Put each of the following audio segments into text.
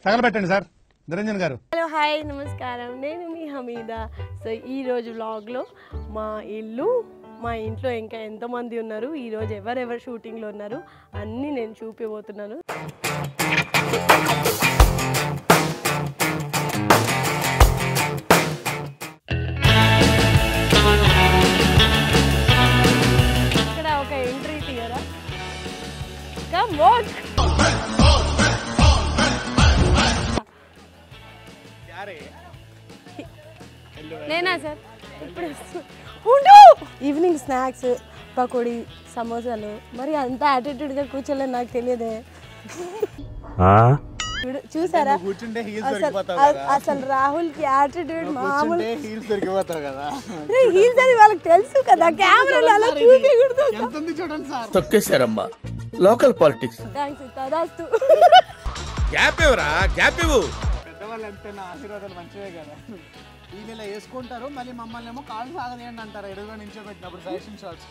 తగలబెట్టండి sir Niranjan గారు hello hi నమస్కారం నేను మీ హమీద సో ఈరోజు వ్లాగ్లో మా ఇల్లు మా ఇంట్లో ఇంకా ఎంతమంది ఉన్నారు ఈరోజు ఎవరెవరు షూటింగ్లో ఉన్నారు అన్నీ నేను చూపిపోతున్నాను ఇక్కడ ఒక ఎంట్రీ తీయరా కమ్ వాక్ నేనా సార్ ఇప్పుడు వస్తు- ఉండు ఈవినింగ్ స్నాక్స్ పకోడీ సమోసాలు మరి అంత యాటిట్యూడ్గా కూర్చోలేదు నాకు తెలియదే చూడు- చూసారా కూర్చుంటే హీల్స్ అసలు దొరికిపోతావు అ- కదా అసలు రాహుల్ కి యాటిట్యూడ్ మామూలు కూర్చుంటే హీల్స్ దొరికిపోతావు కదా హీల్స్ అని వాళ్ళకి తెలుసు కదా కెమెరాలో అలా చూపించకూడదు ఎంత ఉంది చూడండి సార్ తొక్కేశారమ్మా లోకల్ పాలిటిక్స్ థ్యాంక్స్ తదాస్తు గ్యాప్ ఇవ్వరా గ్యాప్ ఇవ్వు పెద్దవాళ్ళు అంతే నా ఆశీర్వాదాలు మంచివే కదా వీళ్ళు ఇలా వేసుకుంటారు మళ్ళీ మమ్మల్ని ఏమో కాళ్ళు సాగదేయండి అంటారు ఎదురుగా నించోబెట్టినప్పుడు సజెషన్ షార్ట్స్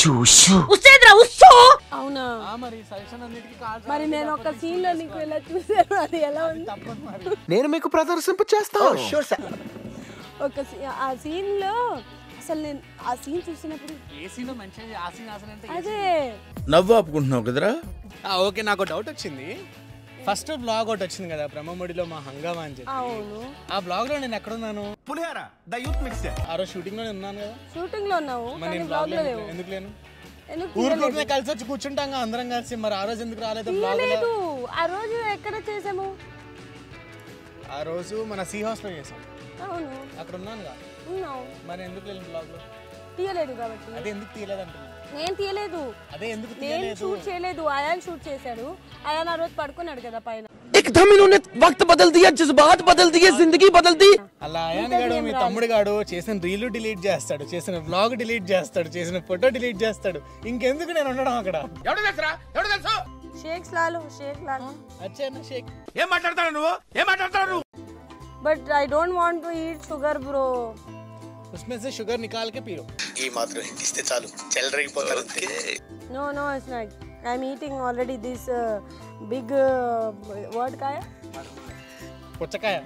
అవునా మరి సజెషన్ అన్నిటికీ కాళ్ళు మరి నేను ఒక సీన్ లో నీకు ఇలా చూసాను అది ఎలా ఉంది తప్పదు మరి నేను మీకు ప్రదర్శింప చేస్తాను ఒక సీ- ఆ సీన్ లో అసలు నేను ఆ సీన్ చూసినప్పుడు ఏ సీన్ మంచిది ఆ సీన్ ఆ సీన్ అంటే అదే నవ్వు ఆపుకుంటున్నావు కదరా ఓకే నాకు డౌట్ వచ్చింది ఫస్ట్ బ్లాగ్ ఒకటి వచ్చింది కదా బ్రహ్మముడిలో మా హంగామా అని చెప్పి అవును ఆ బ్లాగ్ లో నేను ఎక్కడున్నాను పులిహార ద యూత్ మిక్స్చర్ ఆ రోజు షూటింగ్ లో ఉన్నాను కదా షూటింగ్ లో ఉన్నావు మరి కానీ నేను బ్లాగ్ బ్లాగ్ లో లేవు ఎందుకు లేను ఎందుకు ఊరుకుంటే కలిసి వచ్చి కూర్చుంటాం కదా అందరం కలిసి మరి ఆ రోజు ఎందుకు రాలేదు బ్లాగ్ తీయలేదు ఆ రోజు ఎక్కడ చేసాము ఆ రోజు మన సీ హౌస్ లో చేసాం అవును అక్కడ ఉన్నాను కదా ఉన్నావు మరి ఎందుకు లేని బ్లాగ్ లో తీయలేదు కాబట్టి అదే ఎందుకు తీయలేదు అంటున్నా నేను తీయలేదు అదే ఎందుకు నేను తీయలేదు షూట్ చేయలేదు అయాన్ షూట్ చేశాడు అయాన్ ఆ రోజు పడుకున్నాడు కదా పైన एकदम इन्होंने वक्त बदल दिया जज्बात बदल दिए जिंदगी बदल दी అలా అయాన్ గాడు మీ తమ్ముడు గాడు చేసిన రీలు డిలీట్ చేస్తాడు చేసిన బ్లాగ్ డిలీట్ చేస్తాడు చేసిన ఫోటో డిలీట్ చేస్తాడు ఇంకెందుకు నేను ఉండడం అక్కడ ఎవడు తెలుసురా ఎవడు తెలుసు షేక్ లాలు షేక్ లాలు వచ్చాను షేక్ ఏం మాట్లాడతాడు నువ్వు ఏం మాట్లాడతాడు నువ్వు but I don't want to eat sugar bro उसमें से शुगर निकाल के पियो ఈ మాత్రం హిందిస్తే చాలు చెలరేగిపోతారు అంతే no no it's not I'm eating already this big word కాయ పుచ్చకాయ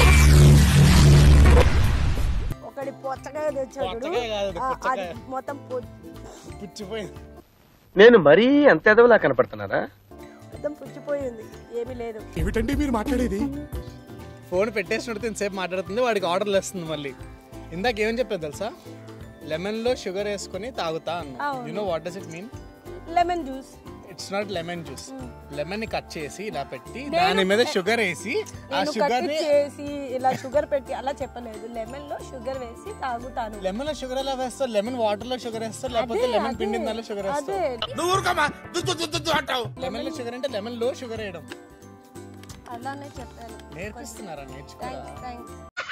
ఒకటి పొచ్చకాయ తెచ్చాడు పొచ్చకాయ కాదు, అది ఆ, పుచ్చకాయ. అది మొత్తం పు- పుచ్చిపోయింది నేను మరీ అంత ఎదవలా కనపడుతున్నారా మొత్తం పుచ్చిపోయింది ఏమీ లేదు ఏమిటండి మీరు మాట్లాడేది ఫోన్ పెట్టేసినట్టు ఇంతసేపు మాట్లాడుతుంది వాడికి ఆర్డర్లు వస్తుంది మళ్ళీ ఇందాక ఏమని చెప్పాను తెలుసా లెమన్ లో షుగర్ వేసుకొని తాగుతా అన్న అవును. You know what does it mean lemon juice it's not lemon juice lemon ని కట్ చేసి ఇలా పెట్టి దాని మీద షుగర్ వేసి ఆ నేను షుగర్ కట్ ని చేసి ఇలా షుగర్ పెట్టి అలా చెప్పలేదు లెమన్ లో షుగర్ వేసి తాగుతాను లెమన్ లో షుగర్ ఎలా వేస్తారు లెమన్ వాటర్ లో షుగర్ వేస్తారు లేకపోతే అదే, లెమన్ అదే, పిండిన దానిలో షుగర్ అదే వేస్తారు నువ్వు ఊరుకోమా దుద్దు దుద్దు దుద్దు అంటావు లెమన్ లో షుగర్ అంటే లెమన్ లో షుగర్ వేయడం అలానే చెప్పాను నేర్పిస్తున్నారా నేర్చుకోరా థ్యాంక్స్ థ్యాంక్స్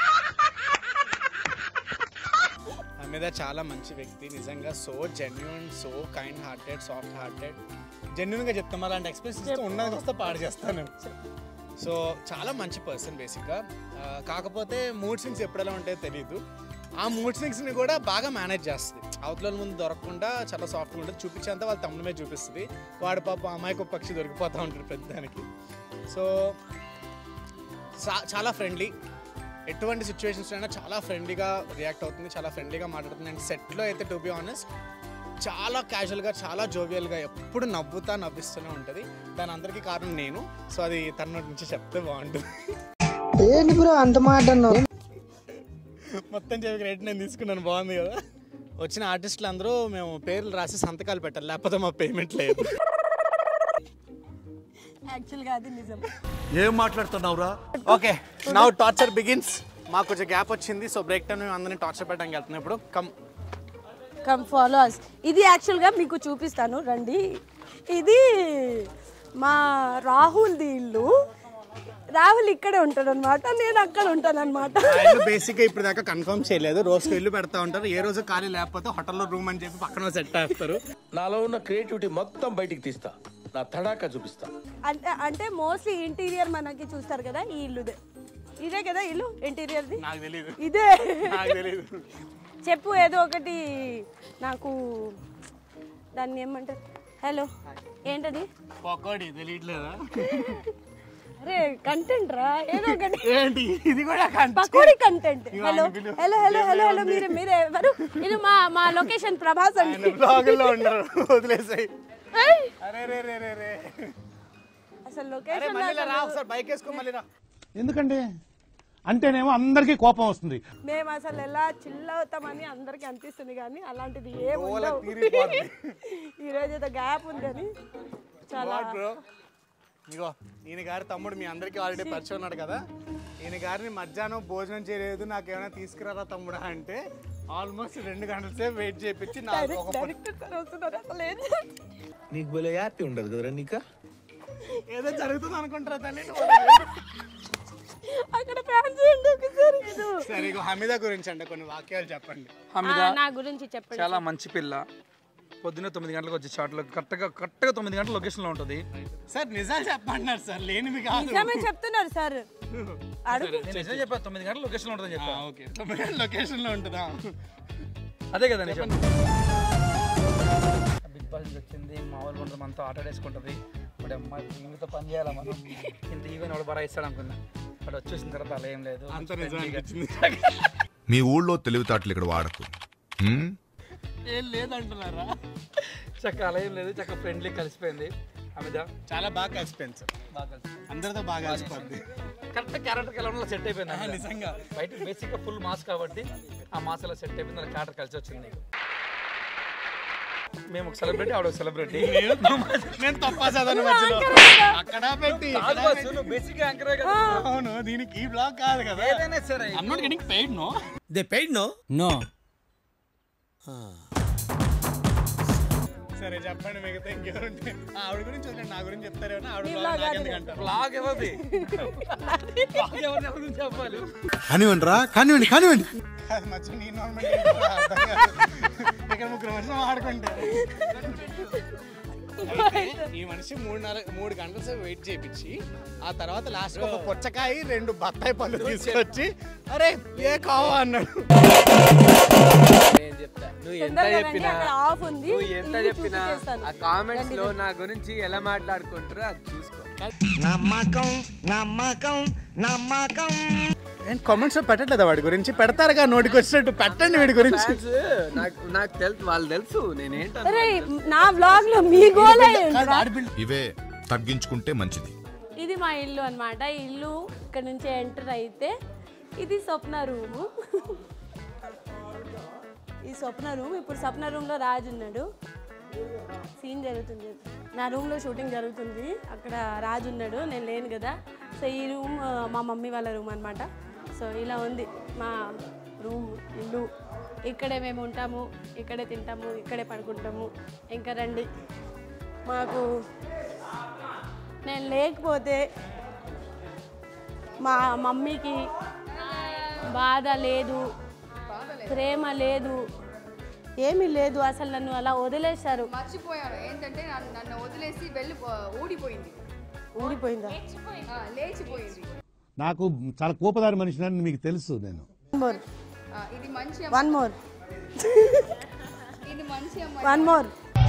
మీద చాలా మంచి వ్యక్తి నిజంగా so genuine so kind hearted soft hearted genuine గా చెప్తాం అలాంటి ఎక్స్ప్రెషన్స్ ఉన్నది వస్తే పాడు చేస్తాను సో చాలా మంచి పర్సన్ బేసిక్గా కాకపోతే మూడ్ స్వింగ్స్ ఎప్పుడు ఎలా ఉంటాయో తెలియదు ఆ మూడ్ స్వింగ్స్ని కూడా బాగా మేనేజ్ చేస్తుంది అవతల ముందు దొరకకుండా చాలా సాఫ్ట్గా ఉంటుంది చూపించేంత వాళ్ళ తమ్ముడి మీద చూపిస్తుంది వాడు పాప అమ్మాయికి పక్షి దొరికిపోతూ ఉంటాడు పెద్దానికి సో చా- చాలా ఫ్రెండ్లీ ఎటువంటి సిచ్యువేషన్స్ అయినా చాలా ఫ్రెండ్లీగా రియాక్ట్ అవుతుంది చాలా ఫ్రెండ్లీగా మాట్లాడుతుంది అండ్ సెట్లో అయితే టు బి ఆనెస్ట్ చాలా క్యాజువల్గా చాలా జోవియల్గా ఎప్పుడు నవ్వుతా నవ్విస్తూనే ఉంటుంది దాని అందరికీ కారణం నేను సో అది తన నోటి నుంచి చెప్తే బాగుంటుంది ఏంటి బ్రో అంత మాట అన్నావు మొత్తం చెప్పి రేట్ నేను తీసుకున్నాను బాగుంది కదా వచ్చిన ఆర్టిస్టులు అందరూ మేము పేర్లు రాసి సంతకాలు పెట్టాలి లేకపోతే మా పేమెంట్ లేదు యాక్చువల్గా అది నిజం ఏం మాట్లాడుతున్నావురా ఓకే నౌ టార్చర్ బిగిన్స్ మాకు కొంచెం గ్యాప్ వచ్చింది సో బ్రేక్ టైం మేము అందరినీ టార్చర్ పెట్టడానికి వెళ్తున్నాం ఇప్పుడు కమ్ కమ్ ఫాలో అస్ ఇది యాక్చువల్గా మీకు చూపిస్తాను రండి ఇది మా రాహుల్ది ఇల్లు రాహుల్ ఇక్కడే ఉంటాడు అనమాట నేను అక్కడ ఉంటాను అనమాట బేసిక్ గా ఇప్పుడు దాకా కన్ఫర్మ్ చేయలేదు రోజుకి ఇల్లు పెడతా ఉంటారు ఏ రోజు ఖాళీ లేకపోతే హోటల్లో రూమ్ అని చెప్పి పక్కన సెట్ చేస్తారు నాలో ఉన్న క్రియేటివిటీ మొత్తం బయటికి తీస్తా నా తడాక చూపిస్తా అంటే అంటే మోస్ట్లీ ఇంటీరియర్ మనకి చూస్తారు కదా ఈ ఇల్లుదే ఇదే కదా ఇల్లు ఇంటీరియర్ది నాకు తెలియదు ఇదే నాకు తెలియదు చెప్పు ఏదో ఒకటి నాకు దాన్ని ఏమంటారు హలో ఏంటది పకోడీ తెలియట్లేదా అరే కంటెంట్ రా ఏదో ఒకటి ఏంటి ఇది కూడా content. Pakodi content ego hello ఆయన పిలు- హలో హలో హలో హలో మీరు మీరే ఎవరు ఇది మా మా లొకేషన్ ప్రభాస్ ఆయన అండి బ్లాగుల్లో ఉండరు వదిలేసాయి ఏయ్! అరే రే రే రే రే అసలు అరే లొకేషన్ మళ్ళీ ఇలా రా ఒకసారి బైక్ వేసుకో మళ్ళీ రా ఎందుకండి అంటేనేమో అందరికీ కోపం వస్తుంది మేము అసలు ఎలా చిల్ అవుతామని అందరికి అనిపిస్తుంది కానీ అలాంటిది ఏం ఓల ఉండవు తీరిపోద్ది. ఈ రోజు ఏదో గ్యాప్ ఉంది అని చాలా బ్రో ఇగో ఈయన గారి తమ్ముడు మీ అందరికీ ఆల్రెడీ పరిచయం ఉన్నాడు కదా ఈయన గారిని మధ్యాహ్నం భోజనం చేయలేదు నాకు ఏమైనా తీసుకురారా తమ్ముడా అంటే ఆల్మోస్ట్ రెండు గంటల సేపు వెయిట్ చేపించి నాకు డైరెక్ట్ ఒక పొట్ట- డైరెక్టర్ సార్ వస్తున్నారు అసలు ఏం చేయాలి? నీకు భలే హ్యాపీ ఉండదు కదరా నీకా ఏదో జరుగుతుంది అనుకుంటారా తల్లి అక్కడ ఫ్యాన్స్ ఉండి ఒకసారి ఇది. సరే ఇగో హమీద గురించి అంటే కొన్ని వాక్యాలు చెప్పండి హమీద ఆ, నా గురించి చెప్పండి చాలా మంచి పిల్ల పొద్దున్న తొమ్మిది గంటలకు వచ్చే షాట్లో కరెక్ట్గా కరెక్ట్గా తొమ్మిది గంటల లొకేషన్లో ఉంటుంది సార్ నిజాలు చెప్పంటున్నారు సార్ లేనివి కాదు నిజమే చెప్తున్నారు సార్ అడుగు నేను నిజం చెప్పాను తొమ్మిది గంటల లొకేషన్లో ఉంటుందని చెప్పా ఓకే తొమ్మిది లొకేషన్లో ఉంటుందా అదే కదా నిజం బిగ్ బాస్ నుంచి వచ్చింది మామూలుగా ఉంటుంది మనతో ఆట ఆడేసుకుంటుంది ఇప్పుడు అమ్మాయి ఈమెతో పని చేయాలా మనం ఇంత ఈవెన్ ఎవడు బరా ఇస్తాడు అనుకున్నా బట్ వచ్చేసిన తర్వాత అలా ఏం లేదు అంత నిజం అనిపించింది మీ ఊళ్ళో తెలివితేటలు ఇక్కడ వాడకు హ్మ్? ఏం లేదంటున్నారా చక్క అలా ఏం లేదు చక్క ఫ్రెండ్లీ కలిసిపోయింది అమిద చాలా బాగా కలిసిపోయింది సార్ బాగా కలిసిపోయింది అందరితో బాగా కలిసిపోద్ది కరెక్ట్ క్యారెక్టర్ ఎలా సెట్ అయిపోయింది అమిద. నిజంగా బయట బేసిక్గా ఫుల్ మాస్ కాబట్టి ఆ మాస్ అలా సెట్ అయిపోయింది అలా క్యారెక్టర్ కలిసి వచ్చింది నీకు మేము ఒక సెలబ్రిటీ ఆవిడ ఒక సెలబ్రిటీ నేను తప్ప చదవను మధ్యలో అక్కడ పెట్టి ఇక్కడ పెట్టి. నువ్వు బేసిక్ యాంకరే కదా అవును దీనికి ఈ బ్లాగ్ కాదు కదా ఏదైనా సరే I'm not getting paid, no? They paid no? No. సరే చెప్పండి మిగతా ఇంకెవరుంటే ఆ, ఆవిడ గురించి వదిలేండి నా గురించి చెప్తారేమో ఆవిడ blog నాకెందుకంటారు బ్లాగ్ ఎవరిది బ్లాగ్ ఎవరిది ఎవరి గురించి చెప్పాలి కానివ్వండి రా కానివ్వండి కానివ్వండి అది మధ్య నీ నార్మల్ ఇక్కడ ముగ్గురు మనుషులు ఆడుకుంటే ఈ మనిషి మూడు నాలుగు మూడు గంటల సేపు వెయిట్ చేయించి ఆ తర్వాత లాస్ట్ ఒక పుచ్చకాయ రెండు బత్తాయి పళ్ళు తీసుకొచ్చి అరే ఏ కావా అన్నాడు నేను చెప్తా నువ్వు ఎంత తొందరగా రండి, చెప్పినా అక్కడ ఆఫ్ ఉంది నువ్వు ఎంత ఇల్లు చెప్పినా చూపించేస్తాను. ఆ కామెంట్స్ లో నా గురించి ఎలా మాట్లాడుకుంటారో అది చూసుకో నేను కామెంట్స్ లో పెట్టట్లేదా వాడి గురించి పెడతారుగా నోటికి వచ్చినట్టు పెట్టండి వీడి గురించి Fans, నాకు నాకు తెలుసు వాళ్ళు తెలుసు నేనేంట అరే నా బ్లాగ్ లో మీ గోల్ ఏంట్రా? ఇవే తగ్గించుకుంటే మంచిది ఇది మా ఇల్లు అన్నమాట ఈ ఇల్లు ఇక్కడ నుంచి ఎంటర్ అయితే ఇది స్వప్న రూము ఈ స్వప్న రూమ్ ఇప్పుడు స్వప్న రూమ్లో రాజు ఉన్నాడు సీన్ జరుగుతుంది నా రూమ్లో షూటింగ్ జరుగుతుంది అక్కడ రాజు ఉన్నాడు నేను లేను కదా సో ఈ రూమ్ ఆ, మా మమ్మీ వాళ్ళ రూమ్ అనమాట సో ఇలా ఉంది మా రూమ్ ఇల్లు ఇక్కడే మేము ఉంటాము ఇక్కడే తింటాము ఇక్కడే పడుకుంటాము ఇంకా రండి మాకు నేను లేకపోతే మా మమ్మీకి బాధ లేదు ప్రేమ లేదు ఏమీ లేదు అసలు నన్ను అలా వదిలేశారు మర్చిపోయాను ఏంటంటే నన్ను నన్ను వదిలేసి వెళ్ళి ఊడిపోయింది ఊడిపోయిందా ఆ, లేచిపోయింది నాకు చాలా కోపదారి మనిషిని మీకు తెలుసు నేను వన్ మోర్ ఆ, ఇది మంచి వన్ మోర్ ఇది మంచి అమ్మాయి వన్ మోర్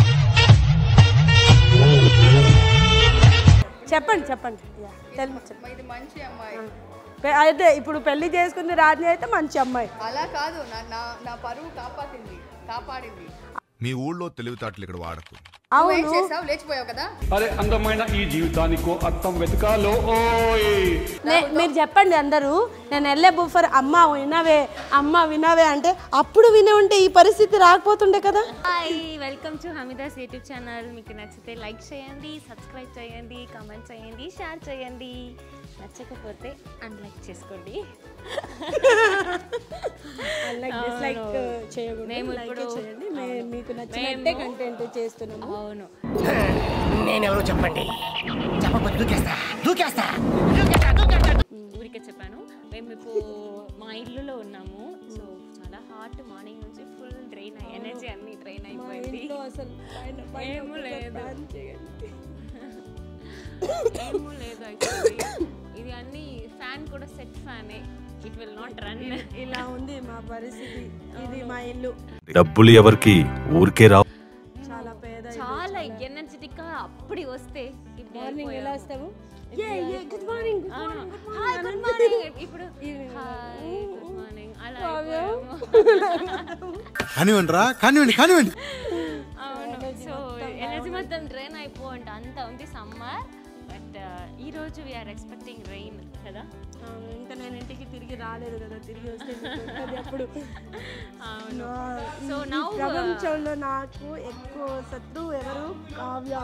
చెప్పండి చెప్పండి యా, tell me, చెప్పండి. ఇది మంచి అమ్మాయి పె- అయితే ఇప్పుడు పెళ్లి చేసుకుంది రాజు అయితే మంచి అమ్మాయి అలా కాదు నా నా నా పరువు కాపాడింది కాపాడింది మీ ఊళ్ళో తెలివితేటలు ఇక్కడ వాడకు నువ్వేం అవును చేసావు లేచిపోయావు కదా అరే అందమైన ఈ జీవితానికో అర్థం వెతకాలో ఓయ్ నే- మీరు చెప్పండి అందరూ నేను వెళ్ళే బుఫర్ అమ్మ వినవే అమ్మ వినవే అంటే అప్పుడు వినే ఉంటే ఈ పరిస్థితి రాకపోతుండే కదా hi welcome to Hamida's YouTube channel మీకు నచ్చితే లైక్ చేయండి సబ్స్క్రైబ్ చేయండి కామెంట్ చేయండి షేర్ చేయండి నచ్చకపోతే అన్లైక్ చేసుకోండి లైక్ డిస్లైక్ చేయకూడదు మేము లైక్ ఇప్పుడు- చేయండి మే- అవును. మీకు నచ్చినట్టే మేము- కంటెంట్ చేస్తున్నాము అవును నేనెవరో చెప్పండి చెప్పకపోతే దూకేస్తా దూకేస్తా ఊరికే చెప్పాను మేము ఇప్పుడు మా ఇల్లులో ఉన్నాము సో చాలా హాట్ మార్నింగ్ నుంచి ఫుల్ డ్రైన్ ఎనర్జీ అన్ని డ్రైన్ అయిపోయింది ఇంట్లో అసలు పైన పైన ఏమీ ఒకటే లేదు. plan చేయండి. ఏమో లేదు actually. ఇది అన్ని ఫ్యాన్ కూడా సెట్ ఫ్యానే ఇట్ విల్ నాట్ రన్ ఇలా ఉంది మా పరిస్థితి ఇది మా ఇల్లు డబ్బులు ఎవరికి ఊరికే రావు చాలా పేద ఇల్లు. చాలా ఎనర్జెటిక్ గా అప్పుడు వస్తే ఇప్పుడు మార్నింగ్ ఎలా వస్తాము good morning hi good morning ఇప్పుడు హాయ్ గుడ్ మార్నింగ్ అలా అయిపోయాము. కానివ్వండి రా కానివ్వండి కానివ్వండి అవును సో ఎనర్జీ మొత్తం డ్రైన్ అయిపోండి అంత ఉంది సమ్మర్ బట్ ఈ రోజు వీఆర్ ఎక్స్పెక్టింగ్ రెయిన్ కదా అవును, ఇంకా నేను ఇంటికి తిరిగి రాలేదు కదా తిరిగి వస్తే అది అప్పుడు అవును నా- సో ఈ నౌ ప్రపంచంలో నాకు ఎక్కువ శత్రువు ఎవరు కావ్య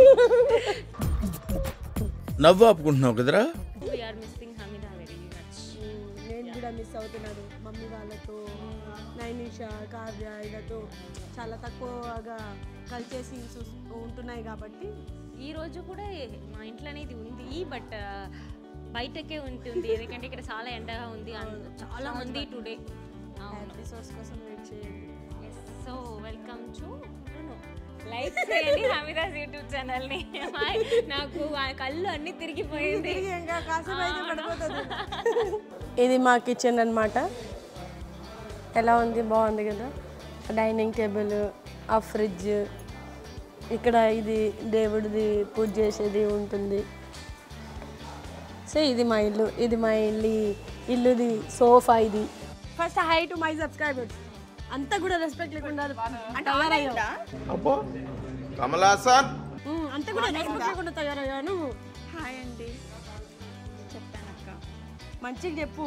నవ్వు ఆపుకుంటున్నావు కదరా we are missing Hamida very much నేను కూడా మిస్ అవుతున్నాను మమ్మీ వాళ్ళతో నైనిషా కావ్య వీళ్ళతో చాలా తక్కువగా కలిసే సీన్స్ ఉంటున్నాయి కాబట్టి ఈ రోజు కూడా మా ఇంట్లోనే ఇది ఉంది బట్ బయటకే ఉంటుంది ఎందుకంటే ఇక్కడ చాలా ఎండగా ఉంది అండ్ చాలా మంది టుడే అవును ఎపిసోడ్స్ కోసం వెయిట్ చేయండి సో వెల్కమ్ టు లైక్ చేయండి హమీదాస్ యూట్యూబ్ ఛానల్ని నాకు ఆ కళ్ళు అన్ని తిరిగిపోయింది తిరిగి ఇంకా కాసేపు అయితే పడిపోతుంది ఇది మా కిచెన్ అన్నమాట ఎలా ఉంది బాగుంది కదా డైనింగ్ టేబుల్ ఆ ఫ్రిడ్జ్ ఇక్కడ ఇది దేవుడిది పూజ చేసేది ఉంటుంది సో ఇది మా ఇల్లు ఇది మా ఇల్లు ఇల్లుది సోఫా ఇది first hi to my subscribers అంతా కూడా రెస్పెక్ట్ లేకుండా తయారయ్యావు అబ్బో కమలాసన్ ఉమ్, అంతా కూడా రెస్పెక్ట్ లేకుండా తయారయ్యాను హాయ్ అండి చెప్తానక్క మంచిగా చెప్పు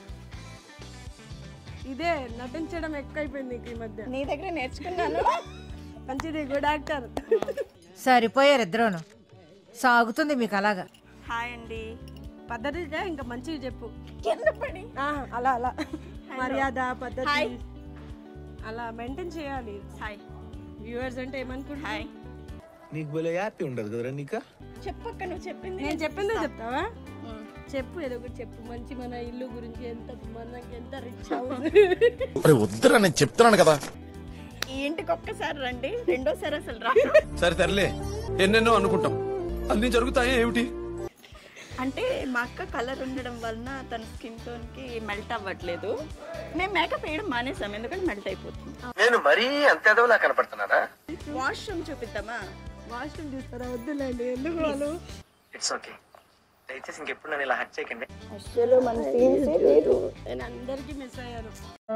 ఇదే నటించడం ఎక్కువైపోయింది నీకు ఈ మధ్య నీ దగ్గర నేర్చుకున్నాను మంచిది గుడ్ యాక్టర్ సరిపోయారు ఇద్దరును సాగుతుంది మీకు అలాగా హాయ్ అండి పద్ధతిగా ఇంకా మంచిగా చెప్పు కింద పడి ఆ, అలా అలా మర్యాద పద్ధతి హాయ్. అలా మెయింటైన్ చేయాలి హాయ్ వ్యూవర్స్ అంటే ఏమనుకుంటా హాయ్ నీకు భలే హ్యాపీ ఉండదు కదరా నీకా చెప్పక్క నువ్వు చెప్పింది నేను చెప్పిందే చెప్తావా చెప్పు ఏదో ఒకటి చెప్పు మంచి మన ఇల్లు గురించి ఎంత మనకి ఎంత రిచ్ హౌస్ వద్దురా నేను చెప్తున్నాను కదా ఈ ఇంటికి ఒక్కసారి రండి రెండోసారి అసలు రా సరే తరలే ఎన్నెన్నో అనుకుంటాం అన్ని జరుగుతాయి ఏమిటి అంటే మా అక్క కలర్ ఉండడం వలన తన స్కిన్ టోన్ కి మెల్ట్ అవ్వట్లేదు మేము మేకప్ వేయడం మానేసాం ఎందుకంటే మెల్ట్ అయిపోతుంది నేను మరీ అంత ఎదవలా కనపడుతున్నారా వాష్రూమ్ చూపిద్దామా వాష్రూమ్ తీస్తారా వద్దులేండి ఎందుకు వాళ్ళు ఇట్స్ ఓకే దయచేసి ఇంకెప్పుడు నన్ను ఇలా హట్ చేయకండి అసలు మన సీన్సే లేదు నేను అందరికీ మిస్ అయ్యాను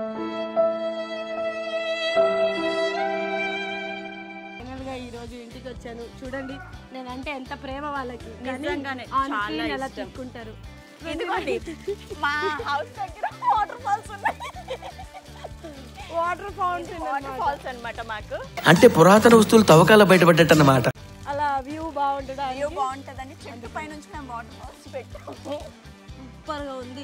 ఫైనల్ గా ఈ రోజు ఇంటికి వచ్చాను చూడండి నేనంటే ఎంత ప్రేమ వాళ్ళకి కానీ నిజంగానే, on చాలా screen ఎలా ఇష్టం. తిట్టుకుంటారు ఇదిగోండి మా హౌస్ దగ్గర వాటర్ ఫాల్స్ ఉన్నాయి వాటర్ ఫౌంటైన్ వాటర్ ఫాల్స్ అన్నమాట మాకు అంటే పురాతన వస్తువులు తవ్వకాల బయటపడ్డట్టు అన్నమాట అలా వ్యూ బాగుంటుంది వ్యూ బాగుంటుందని చెట్టు పై నుంచి మేము వాటర్ ఫాల్స్ పెట్టాము సూపర్ గా ఉంది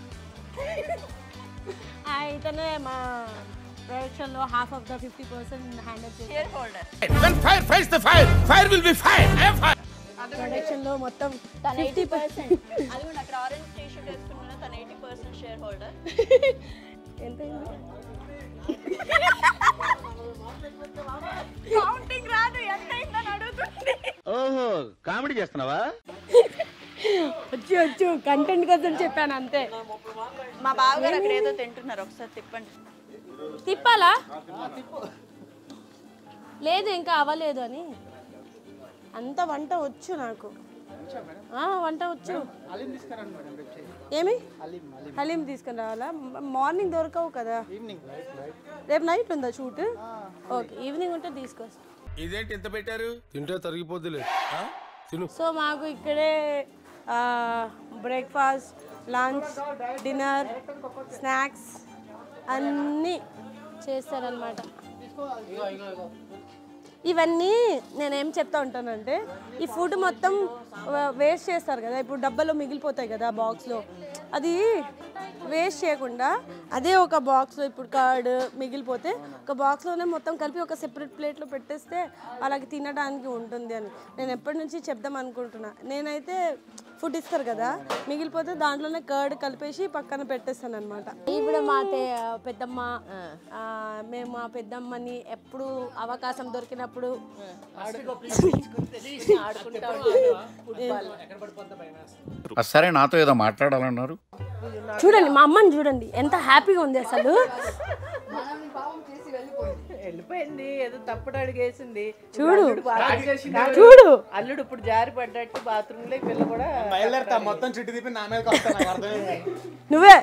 ఆ, ఇతనే మా ప్రొడక్షన్ లో half of the fifty percent handle చేశారు shareholder When fire fights the fire, fire will be fire. I am fire. Production లో మొత్తం తన ఫిఫ్టీ ఎయిటీ పర్సెంట్ అది కూడా అక్కడ ఆరెంజ్ టీ షర్ట్ వేసుకున్నా తన ఎయిటీ పర్సెంట్ షేర్ హోల్డర్ ఎంత అయింది? కౌంటింగ్ రాదు ఎంత అయిందని అడుగుతుంది ఓహో కామెడీ చేస్తున్నావా వచ్చు వచ్చు కంటెంట్ కోసం చెప్పాను అంతే మా బావగారు అక్కడ ఏదో తింటున్నారు ఒకసారి తిప్పండి తిప్పాలా లేదు ఇంకా అవ్వలేదు అని అంత వంట వచ్చు నాకు ఆ, వంట వచ్చు ఏమి హలీం తీసుకుని రావాలా మ- మార్నింగ్ దొరకవు కదా రేపు నైట్ ఉందా షూట్ ఓకే ఈవినింగ్ ఉంటే తీసుకొస్తా ఇదేంటి ఎంత పెట్టారు తింటే తరిగిపోద్దులే తిను సో మాకు ఇక్కడే బ్రేక్ఫాస్ట్ లంచ్ డిన్నర్ స్నాక్స్ అన్నీ చేస్తారనమాట ఇవన్నీ నేనేం చెప్తా ఉంటానంటే ఈ ఫుడ్ మొత్తం వేస్ట్ చేస్తారు కదా ఇప్పుడు డబ్బాలో మిగిలిపోతాయి కదా బాక్స్లో అది వేస్ట్ చేయకుండా అదే ఒక బాక్స్లో ఇప్పుడు కర్డ్ మిగిలిపోతే ఒక బాక్స్లోనే మొత్తం కలిపి ఒక సెపరేట్ ప్లేట్లో పెట్టేస్తే వాళ్ళకి తినడానికి ఉంటుంది అని నేను ఎప్పటి నుంచి చెప్దాం అనుకుంటున్నా నేనైతే ఫుడ్ ఇస్తారు కదా మిగిలిపోతే దాంట్లోనే కర్డ్ కలిపేసి పక్కన పెట్టేస్తాను అనమాట ఇప్పుడు మా తే- పెద్దమ్మ ఆ, మేము మా పెద్దమ్మని ఎప్పుడు అవకాశం దొరికినప్పుడు సరే నాతో ఏదో మాట్లాడాలన్నారు చూడండి మా అమ్మని చూడండి ఎంత హ్యాపీగా ఉంది అసలు వెళ్ళిపోయింది ఏదో తప్పుడు అడిగేసింది చూడు. అల్లుడు బాత్రూమ్ చేసిండు. చూడు. అల్లుడు ఇప్పుడు జారి పడ్డట్టు బాత్రూమ్ లో ఈ పిల్ల కూడా బయలుదేరుతా మొత్తం చుట్టు తిప్పి నా మీదకి వస్తా నాకు అర్థమైంది నువ్వే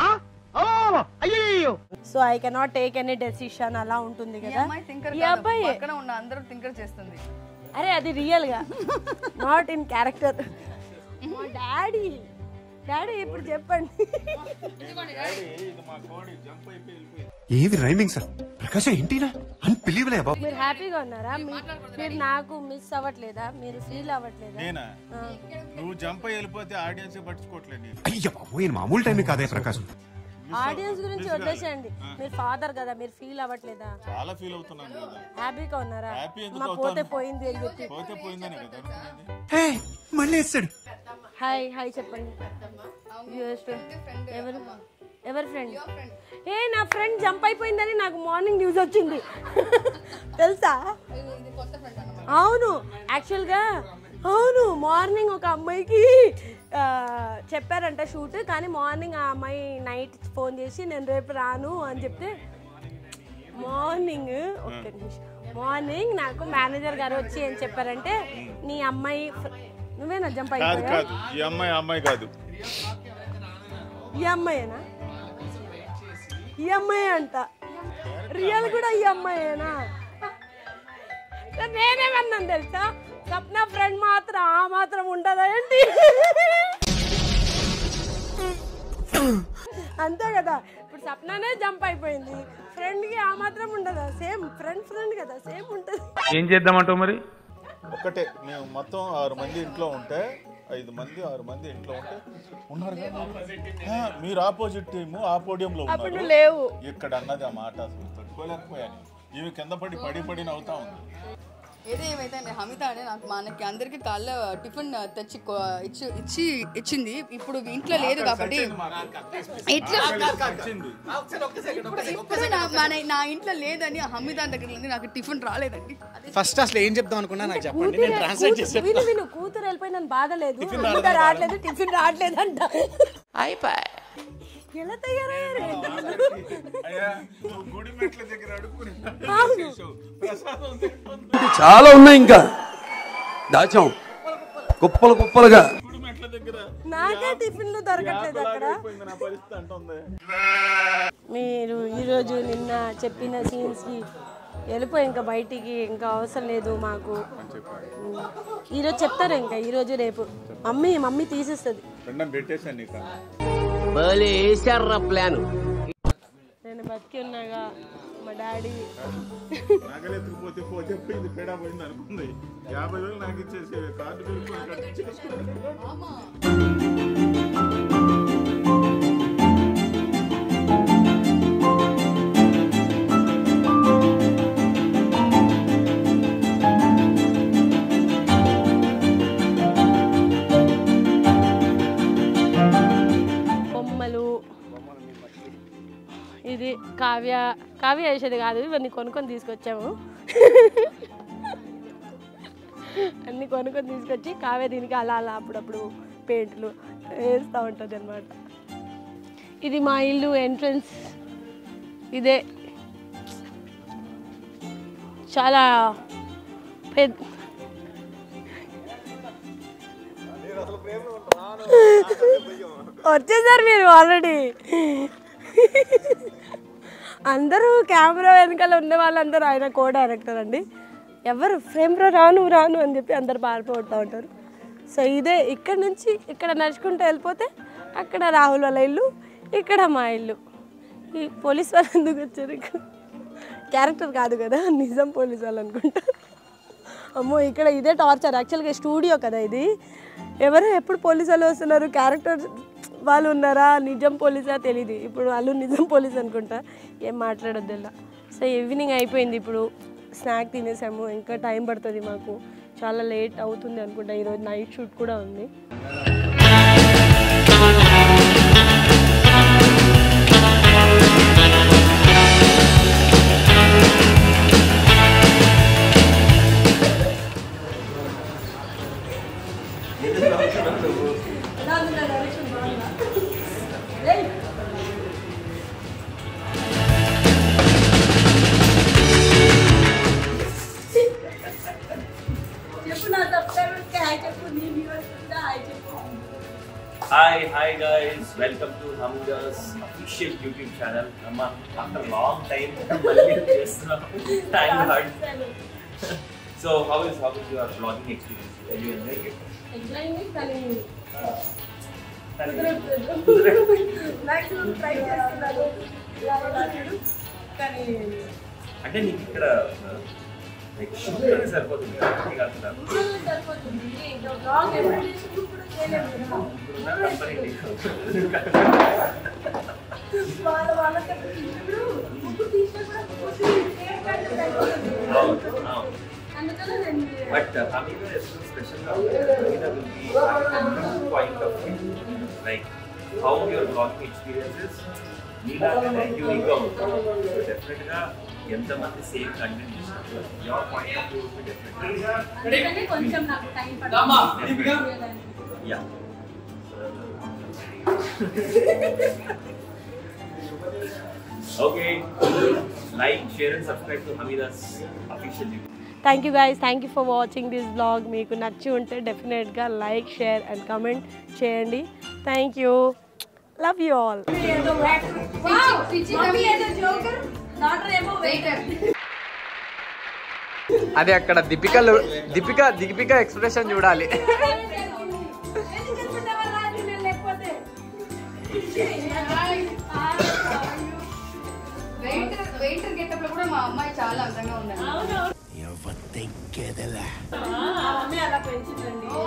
so I cannot take any decision అలా ఉంటుంది కదా ఈ అబ్బాయి పక్కన ఉన్న అందరూ థింకర్ చేస్తుంది అరే అది రియల్ గా నాట్ ఇన్ క్యారెక్టర్ మా డాడీ డాడీ ఇప్పుడు చెప్పండి ఏది రైమింగ్ సార్ ప్రకాశం ఏంటినా అన్బిలీవలే బాబు మీరు హ్యాపీగా ఉన్నారా మీ- మీరు నాకు మిస్ అవ్వట్లేదా మీరు ఫీల్ అవ్వట్లేదా నేనా ఆ. నువ్వు జంప్ అయి వెళ్ళిపోతే ఆడియన్స్ పట్టించుకోవట్లేదు నేను. అయ్య బాబు ఈయన మామూలు టైం కాదే ప్రకాశం ఆడియన్స్ గురించి వదిలేసేయండి మీరు ఫాదర్ కదా మీరు ఫీల్ అవ్వట్లేదా చాలా ఫీల్ అవుతున్నాను కదా హ్యాపీగా ఉన్నారా హ్యాపీ ఎందుకు మా అవుతాను? పోతే పోయింది అని చెప్పి పోతే పోయిందనే కదా అనుకునేది. మళ్ళీ వేస్తాడు హాయ్ హాయ్ చెప్పండి Yours friend. ఎవరు ఎవరి ఫ్రెండ్ ఏ నా ఫ్రెండ్ జంప్ అయిపోయిందని నాకు మార్నింగ్ న్యూస్ వచ్చింది తెలుసా అవును యాక్చువల్గా అవును మార్నింగ్ ఒక అమ్మాయికి ఆ, చెప్పారంట షూట్ కానీ మార్నింగ్ ఆ అమ్మాయి నైట్ ఫోన్ చేసి నేను రేపు రాను అని చెప్తే మార్నింగ్ ఒక్క నిమిషం మార్నింగ్ నాకు మేనేజర్ గారు వచ్చి ఏం చెప్పారంటే నీ అమ్మాయి ఫ్- నువ్వేనా జంప్ కాదు అయిపోయా కాదు ఈ అమ్మాయి ఆ అమ్మాయి కాదు ఈ అమ్మాయేనా ఈ అమ్మాయి అంట రియల్ కూడా ఈ అమ్మాయేనా నేనేమన్నాను తెలుసా సప్న ఫ్రెండ్ మాత్రం ఆ మాత్రం ఉండదా ఏంటి అంతే కదా ఇప్పుడు సప్ననే జంప్ అయిపోయింది ఫ్రెండ్కి ఆ మాత్రం ఉండదా సేమ్ ఫ్రెండ్ ఫ్రెండ్ కదా సేమ్ ఉంటుంది ఏం చేద్దామంటావు మరి ఒక్కటే మేము మొత్తం ఆరు మంది ఇంట్లో ఉంటే ఐదు మంది ఆరు మంది ఇంట్లో ఉంటే ఉన్నారు కదా మీరు? ఆ, మీరు ఆపోజిట్ టీము ఆ పోడియంలో అప్పుడు ఉన్నారు నువ్వు లేవు. ఇక్కడ అన్నది ఆ మాట అసలు తట్టుకోలేకపోయాను ఈమె కింద పడి పడి పడి నవ్వుతా ఉంది ఏదో ఏమైతే హమిత అనే నాకు మనకి అందరికి కాళ్ళ టిఫిన్ తెచ్చి కొ- ఇచ్చి ఇచ్చి ఇచ్చింది ఇప్పుడు ఇంట్లో లేదు కాబట్టి ఇట్లా ఇప్పుడు ఇప్పుడు నా- మన నా ఇంట్లో లేదని హమిత దగ్గర ఉంది నాకు టిఫిన్ రాలేదండి ఫస్ట్ అసలు ఏం చెప్దాం అనుకున్నా నాకు చెప్పండి నేను ట్రాన్స్లేట్ చేసి విను విను కూతురు వెళ్ళిపోయిన బాధ లేదు టిఫిన్ అమ్మగా రాలేదా? రావట్లేదు టిఫిన్ రావట్లేదు అంట అయిపోయి ఎలా తయారయ్యారు అయ్యా నువ్వు గుడి మెట్ల దగ్గర అడుక్కుని అవును. ప్రసాదం తింటుంది. చాలా ఉన్నాయి ఇంకా దాచాం కుప్పలు కుప్పలుగా గుడి మెట్ల దగ్గర నాకే టిఫిన్లు దొరకట్లేదు అక్కడ అయిపోయింది నా పరిస్థితి అంటుంది మీరు ఈరోజు నిన్న చెప్పిన సీన్స్కి వెళ్ళిపోయి ఇంకా బయటికి ఇంకా అవసరం లేదు మాకు ఉమ్. ఈరోజు చెప్తారు ఇంకా ఈరోజు రేపు మమ్మీ మమ్మీ తీసేస్తుంది రెండం పెట్టేశాను నీకు ప్లాన్ నేను బతికి ఉన్నాగా మా డాడీ నగలెత్తుకుపోతే పోతే పోయింది పేడా పోయింది అనుకుంది యాభై వేలు నాకు ఇచ్చేసి కార్డు పెట్టుకొని కట్టి చేసుకున్నాను బొమ్మలు ఇది కావ్య కావ్య వేసేది కాదు ఇవన్నీ కొనుక్కొని తీసుకొచ్చాము అన్ని కొనుక్కొని తీసుకొచ్చి కావ్య దీనికి అలా అలా అప్పుడప్పుడు పెయింట్లు వేస్తూ ఉంటుంది అనమాట ఇది మా ఇల్లు ఎంట్రన్స్ ఇదే చాలా పెద్ద వచ్చేసారు మీరు ఆల్రెడీ అందరూ కెమెరా వెనకాల ఉన్న వాళ్ళందరూ ఆయన కో డైరెక్టర్ అండి ఎవరు ఫ్రేమ్లో రాను రాను అని చెప్పి అందరు పారిపోతూ ఉంటారు సో ఇదే ఇక్కడ నుంచి ఇక్కడ నడుచుకుంటూ వెళ్ళిపోతే అక్కడ రాహుల్ వాళ్ళ ఇల్లు ఇక్కడ మా ఇల్లు ఈ పోలీస్ వాళ్ళు ఎందుకు వచ్చారు ఇక్కడ క్యారెక్టర్ కాదు కదా నిజం పోలీస్ వాళ్ళు అనుకుంటా అమ్మో ఇక్కడ ఇదే టార్చర్ యాక్చువల్గా స్టూడియో కదా ఇది ఎవరు ఎప్పుడు పోలీసు వాళ్ళు వస్తున్నారు క్యారెక్టర్ వాళ్ళు ఉన్నారా నిజం పోలీసా తెలియదు ఇప్పుడు వాళ్ళు నిజం పోలీస్ అనుకుంటా ఏం మాట్లాడొద్దు ఇలా సో ఈవినింగ్ అయిపోయింది ఇప్పుడు స్నాక్ తినేసాము ఇంకా టైం పడుతుంది మాకు చాలా లేట్ అవుతుంది అనుకుంటా ఈరోజు నైట్ షూట్ కూడా ఉంది Hi guys, welcome to Hamda's official YouTube channel. అమ్మ after long time మళ్ళీ చేస్తున్నాం thank God. so how is how is your vlogging experience? Are you enjoying it? Enjoying కానీ కుదరదు. మాక్సిమం ట్రై చేస్తున్నాను ఇలా ఇలా చూడు. కానీ అంటే నీకు ఇక్కడ లైక్ షూట్ సరిపోతుంది కదా నీకు అక్కడ ఇంట్లో సరిపోతుంది ఇంకా బ్లాగ్ ఎప్పుడు చేసినప్పుడు కూడా చేయలేము కదా ఇప్పుడున్న కంపెనీ వాళ్ళ వాళ్ళకి ఇప్పుడు ముగ్గు తీసినా కూడా ముగ్గు సేమ్ కంటే సరిపోతుంది అందుకని నేను బట్ అమీగా ఎప్పుడు స్పెషల్గా అమీగా will be point of like how your blogging experiences నీలాగానే యూనిక్గా ఉంటుంది సో డెఫినెట్గా ఎంతమంది సేమ్ కంటెంట్ ఇచ్చినప్పుడు యువర్ పాయింట్ ఆఫ్ వ్యూ డెఫినెట్గా అందుకనే కొంచెం నాకు టైం రామా, పడుతుంది yeah okay like share and subscribe to Hamida's official YouTube thank you guys thank you for watching this blog మీకు నచ్చి ఉంటే డెఫినెట్గా లైక్ షేర్ అండ్ కమెంట్ చేయండి thank you love you all అది అక్కడ దీపిక దీపిక దీపిక ఎక్స్ప్రెషన్ చూడాలి వెయిటర్ వెయిటర్ గెటప్ లో కూడా మా అమ్మాయి చాలా అందంగా ఉందండి అలా పెంచిందండి